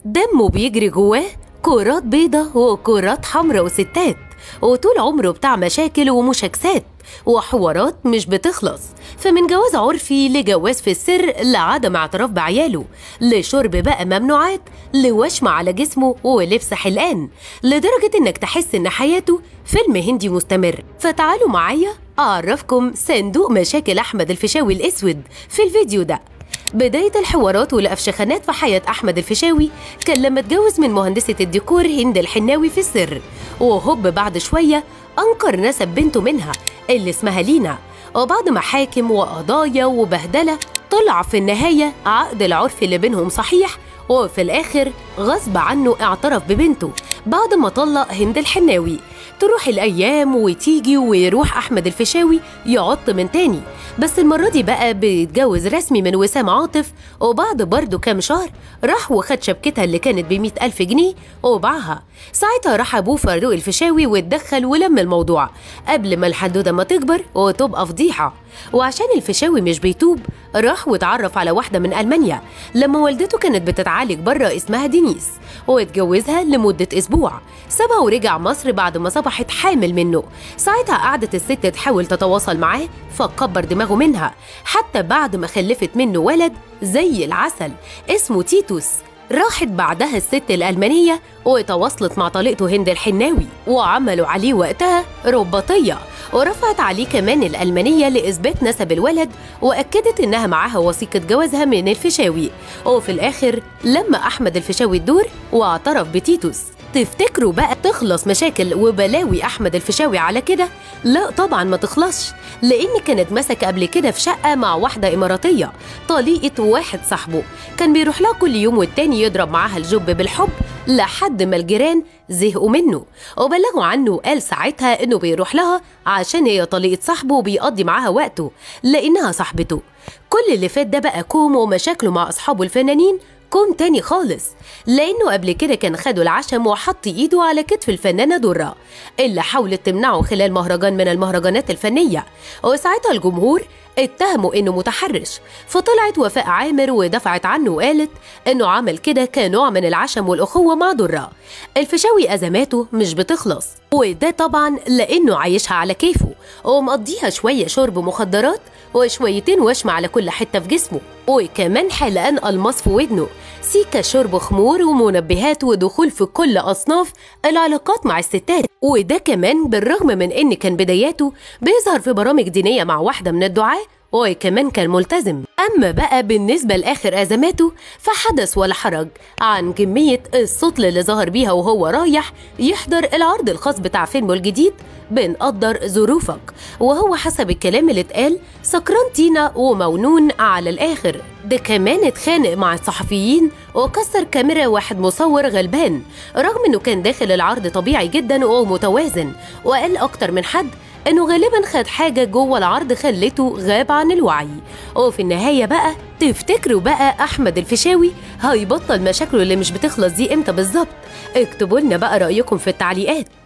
دمه بيجري جواه كرات بيضة وكرات حمرا وستات وطول عمره بتاع مشاكل ومشاكسات وحوارات مش بتخلص فمن جواز عرفي لجواز في السر لعدم اعتراف بعياله لشرب بقى ممنوعات لوشم على جسمه ولبس حلقان لدرجة انك تحس ان حياته فيلم هندي مستمر فتعالوا معايا اعرفكم صندوق مشاكل احمد الفيشاوي الاسود في الفيديو ده بداية الحوارات والأفشخانات في حياة أحمد الفيشاوي كان لما اتجوز من مهندسة الديكور هند الحناوي في السر وهوب بعد شوية أنكر نسب بنته منها اللي اسمها لينا وبعد محاكم وقضايا وبهدلة طلع في النهاية عقد العرف اللي بينهم صحيح وفي الآخر غصب عنه اعترف ببنته بعد ما طلق هند الحناوي تروح الأيام وتيجي ويروح أحمد الفيشاوي يعط من تاني بس المرة دي بقى بيتجوز رسمي من وسام عاطف وبعد برضه كام شهر راح وخد شبكتها اللي كانت بمئة ألف جنيه وباعها ساعتها راح أبوه فاروق الفيشاوي واتدخل ولم الموضوع قبل ما الحدودة ما تكبر وتبقى فضيحة وعشان الفيشاوي مش بيتوب راح واتعرف على واحدة من ألمانيا لما والدته كانت بتتعالج بره اسمها دينيس واتجوزها لمدة أسبوع سابها ورجع مصر بعد ما صبحت حامل منه ساعتها قعدت الست تحاول تتواصل معاه فكبر دماغه منها حتى بعد ما خلفت منه ولد زي العسل اسمه تيتوس راحت بعدها الست الألمانية وتواصلت مع طليقته هند الحناوي وعملوا عليه وقتها رباطية ورفعت عليه كمان الألمانية لإثبات نسب الولد وأكدت إنها معاها وثيقة جوازها من الفيشاوي وفي الآخر لما أحمد الفيشاوي الدور واعترف بتيتوس تفتكروا بقى تخلص مشاكل وبلاوي احمد الفيشاوي على كده لا طبعا ما تخلصش لان كان اتمسك قبل كده في شقه مع واحده اماراتيه طليقه واحد صاحبه كان بيروح لها كل يوم والتاني يضرب معاها الجب بالحب لحد ما الجيران زهقوا منه وبلغوا عنه وقال ساعتها انه بيروح لها عشان هي طليقه صاحبه وبيقضي معاها وقته لانها صاحبته كل اللي فات ده بقى كوم ومشاكله مع اصحابه الفنانين كوم تاني خالص لأنه قبل كده كان خدوا العشم وحط إيده على كتف الفنانة درة اللي حاولت تمنعه خلال مهرجان من المهرجانات الفنية وساعتها الجمهور اتهموا انه متحرش فطلعت وفاء عامر ودفعت عنه وقالت انه عمل كده كنوع من العشم والاخوه مع دره الفيشاوي ازماته مش بتخلص وده طبعا لانه عايشها على كيفه ومقضيها شويه شرب مخدرات وشويتين وشم على كل حته في جسمه وكمان حلقان الماس في ودنه سيكا شرب خمور ومنبهات ودخول في كل اصناف العلاقات مع الستات وده كمان بالرغم من ان كان بداياته بيظهر في برامج دينيه مع واحده من الدعاه وكمان كان ملتزم أما بقى بالنسبة لآخر أزماته فحدث ولا حرج عن كمية السطل اللي ظهر بيها وهو رايح يحضر العرض الخاص بتاع فيلمه الجديد بنقدر ظروفك وهو حسب الكلام اللي اتقال سكران تينا ومونون على الآخر ده كمان اتخانق مع الصحفيين وكسر كاميرا واحد مصور غلبان رغم انه كان داخل العرض طبيعي جدا ومتوازن وقال اكتر من حد انه غالبا خد حاجه جوه العرض خلته غاب عن الوعي وفي النهايه بقى تفتكروا بقى احمد الفيشاوي هيبطل مشاكله اللي مش بتخلص دي امتى بالظبط اكتبوا لنا بقى رايكم في التعليقات